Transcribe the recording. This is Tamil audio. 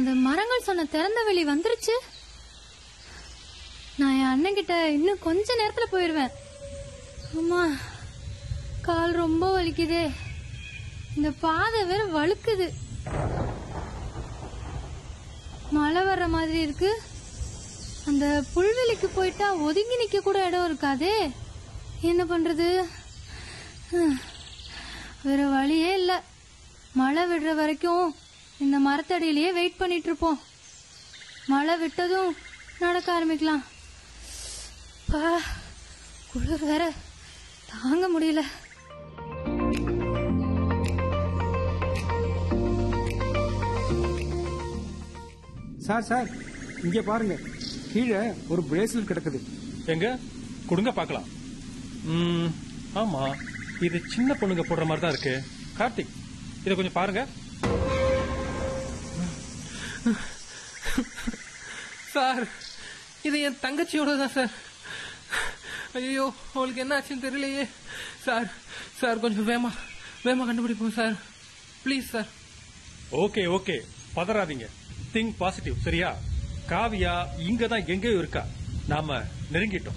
அந்த மரங்கள் சொன்ன திறந்த வெளி வந்துருச்சு நான் என் அண்ணன் கிட்ட இன்னும் கொஞ்ச நேரத்துல போயிருவேன் அம்மா கால் ரொம்ப வலிக்குதே இந்த பாதை வேற வழுக்குது மழை வர்ற மாதிரி இருக்கு அந்த புல்வெளிக்கு போயிட்டா ஒதுங்கி நிக்க கூட இடம் இருக்காதே என்ன பண்றது ஹம், வேற வழியே இல்ல மழை விடுற வரைக்கும் இந்த மரத்தடியிலேயே வெயிட் பண்ணிட்டு இருப்போம் மழை விட்டதும் நடக்க ஆரம்பிக்கலாம் பா குளிர் வேற தாங்க முடியல சார் சார் இங்க பாருங்க கீழே ஒரு பிரேஸ்லெட் கிடக்குது எங்க கொடுங்க பார்க்கலாம் ம், ஆமா இது சின்ன பொண்ணுங்க போடுற மாதிரி தான் இருக்கு கார்த்திக் இதை கொஞ்சம் பாருங்க சார் இது என் தங்கச்சியோட தான் சார் ஐயோ அவளுக்கு என்ன ஆச்சுன்னு தெரியலையே சார் சார் கொஞ்சம் வேமா வேமா கண்டுபிடிப்போம் sir please sir okay okay பதறாதீங்க திங்க் பாசிட்டிவ் சரியா காவியா இங்க தான் எங்கேயோ இருக்கா நாம நெருங்கிட்டோம்